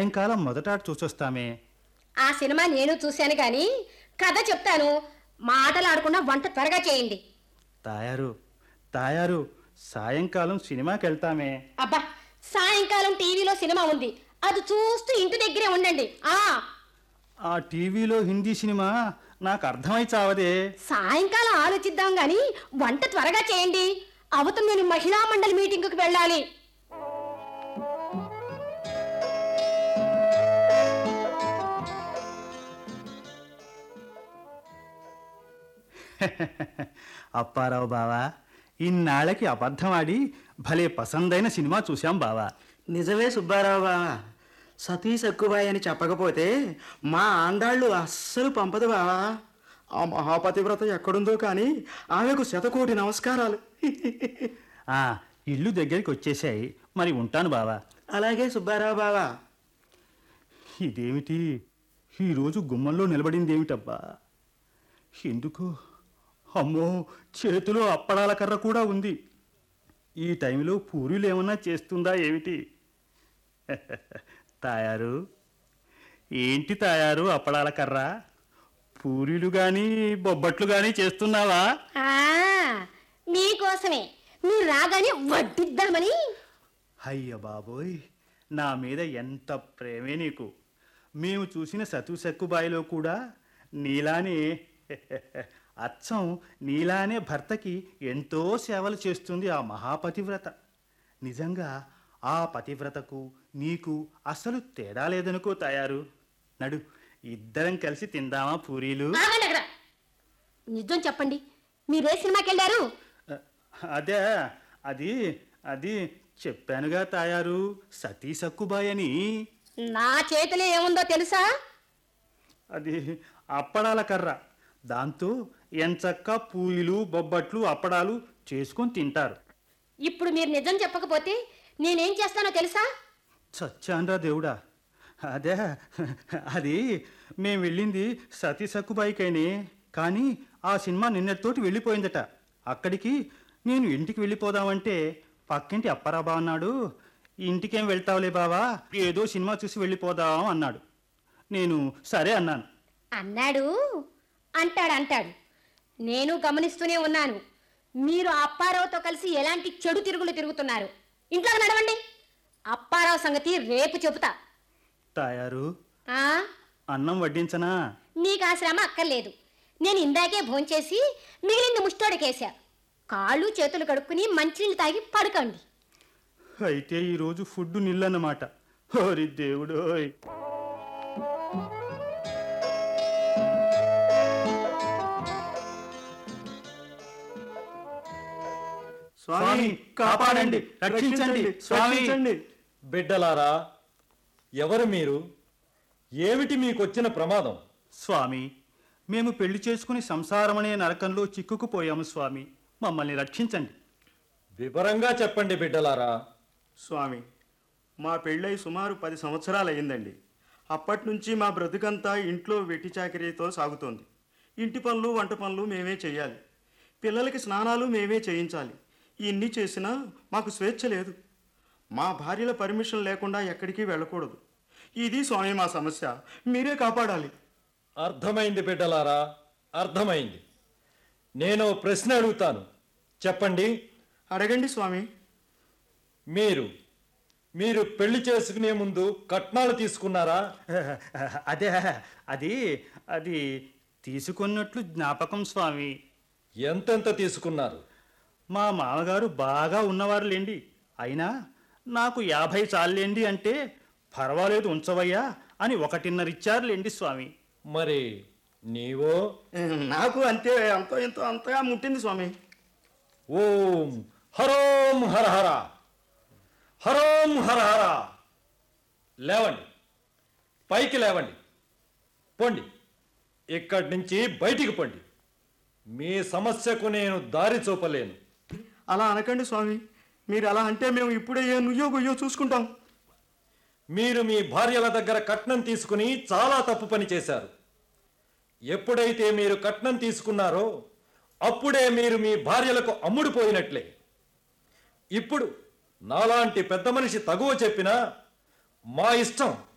సాయంకాలం మొదట చూసొస్తామే ఆ సినిమా నేను చూశాను కానీ కథ చెప్తాను మాటలు ఆడకుండా వంట త్వరగా చేయండి తాయారు తాయారు సాయంకాలం సినిమాకి వెళ్తామే అబ్బా సాయంకాలం టీవీలో సినిమా ఉంది అది చూస్తూ ఇంటి దగ్గరే ఉండండి ఆ ఆ టీవీలో హిందీ సినిమా నాకు అర్థమై చావదే సాయంకాలం ఆలోచిద్దాం గాని వంట త్వరగా చేయండి అవతం నేను మహిళా మండలి మీటింగుకి వెళ్ళాలి అప్పారావు బావా ఇన్నాళ్ళకి అబద్ధమాడి భలే పసందైన సినిమా చూశాం బావా నిజమే సుబ్బారావు బావా సతీష్ ఎక్కుబాయి అని చెప్పకపోతే మా ఆండాళ్ళు అస్సలు పంపదు బావా ఆ మహాపతివ్రత ఎక్కడుందో కానీ ఆమెకు శతకోటి నమస్కారాలు ఆ ఇల్లు దగ్గరికి వచ్చేసాయి మరి ఉంటాను బావా అలాగే సుబ్బారావు బావా ఇదేమిటి ఈరోజు గుమ్మంలో నిలబడింది ఏమిటబ్బా ఎందుకు అమ్మో చేతిలో అప్పడాల కర్ర కూడా ఉంది ఈ టైంలో పూరీలు ఏమన్నా చేస్తుందా ఏమిటి తాయారు ఏంటి తాయారు అప్పడాల కర్ర పూరీలు కానీ బొబ్బట్లు కానీ చేస్తున్నావా ఆ మీకోసమే మీరు రాగానే వడ్డిద్దామని అయ్య బాబోయ్ నా మీద ఎంత ప్రేమే నీకు మేము చూసిన సతు సక్కుబాయిలో కూడా నీలానే అచ్చం నీలానే భర్తకి ఎంతో సేవలు చేస్తుంది ఆ మహాపతివ్రత నిజంగా ఆ పతివ్రతకు నీకు అసలు తేడా లేదనుకో తయారు నడు ఇద్దరం కలిసి తిందామా పూరీలు ఆగండి అక్కడ నిజం చెప్పండి మీరే సినిమాకి వెళ్ళారు అదే అది అది చెప్పానుగా తాయారు సతీ సక్కుబాయ్ అని నా చేతిలో ఏముందో తెలుసా అది అప్పడాల కర్ర దాంతో ఎంచక్క పూయిలు బొబ్బట్లు అప్పడాలు చేసుకొని తింటారు ఇప్పుడు మీరు నిజం చెప్పకపోతే నేనేం చేస్తానో తెలుసా చచ్చాన్రా దేవుడా అదే అది మేము వెళ్ళింది సతీ సక్కుబాయికైనే కానీ ఆ సినిమా నిన్నటితోటి వెళ్ళిపోయిందట అక్కడికి నేను ఇంటికి వెళ్ళిపోదామంటే పక్కింటి అప్పారాబా అన్నాడు ఇంటికేం వెళ్తావులే బావా ఏదో సినిమా చూసి వెళ్ళిపోదాం అన్నాడు నేను సరే అన్నాను అన్నాడు అంటాడు అంటాడు నేను గమనిస్తూనే ఉన్నాను మీరు అప్పారావుతో కలిసి ఎలాంటి చెడు తిరుగులు తిరుగుతున్నారు ఇంట్లో నడవండి అప్పారావు సంగతి రేపు చెబుతా తాయారు ఆ అన్నం వడ్డించనా నీకు ఆ శ్రమ అక్కర్లేదు నేను ఇందాకే భోంచేసి మిగిలింది ముష్టోడికేశా కాళ్ళు చేతులు కడుక్కుని మంచినీళ్ళు తాగి పడుకోండి అయితే ఈరోజు ఫుడ్ నిల్లన్నమాట ఓరి దేవుడోయ్ స్వామి కాపాడండి రక్షించండి స్వామి రక్షించండి. బిడ్డలారా ఎవరు మీరు ఏమిటి మీకొచ్చిన ప్రమాదం స్వామి మేము పెళ్లి చేసుకుని సంసారమనే నరకంలో చిక్కుకుపోయాము స్వామి మమ్మల్ని రక్షించండి వివరంగా చెప్పండి బిడ్డలారా స్వామి మా పెళ్ళై సుమారు పది సంవత్సరాలు అయిందండి అప్పటి నుంచి మా బ్రతుకంతా ఇంట్లో వెట్టి చాకరీతో సాగుతోంది ఇంటి పనులు వంట పనులు మేమే చేయాలి పిల్లలకి స్నానాలు మేమే చేయించాలి ఇన్ని చేసినా మాకు స్వేచ్ఛ లేదు మా భార్యల పర్మిషన్ లేకుండా ఎక్కడికి వెళ్ళకూడదు ఇది స్వామి మా సమస్య మీరే కాపాడాలి అర్థమైంది బిడ్డలారా అర్థమైంది నేను ఓ ప్రశ్న అడుగుతాను చెప్పండి అడగండి స్వామి మీరు మీరు పెళ్లి చేసుకునే ముందు కట్నాలు తీసుకున్నారా అదే అది అది తీసుకున్నట్లు జ్ఞాపకం స్వామి ఎంతెంత తీసుకున్నారు మా మామగారు బాగా ఉన్నవారు లేండి అయినా నాకు యాభై చాలేండి అంటే పర్వాలేదు ఉంచవయ్యా అని ఒకటిన్నర ఇచ్చారులేండి స్వామి మరి నీవో నాకు అంతే అంతో ఎంతో అంతగా ముట్టింది స్వామి ఓం హరోం హర హర హరోం హర హర లేవండి పైకి లేవండి పోండి ఇక్కడి నుంచి బయటికి పండి మీ సమస్యకు నేను దారి చూపలేను అలా అనకండి స్వామి మీరు అలా అంటే మేము ఇప్పుడే ఏ నుయ్యో గుయ్యో చూసుకుంటాం మీరు మీ భార్యల దగ్గర కట్నం తీసుకుని చాలా తప్పు పని చేశారు ఎప్పుడైతే మీరు కట్నం తీసుకున్నారో అప్పుడే మీరు మీ భార్యలకు అమ్ముడుపోయినట్లే ఇప్పుడు నాలాంటి పెద్ద మనిషి తగువ చెప్పినా మా ఇష్టం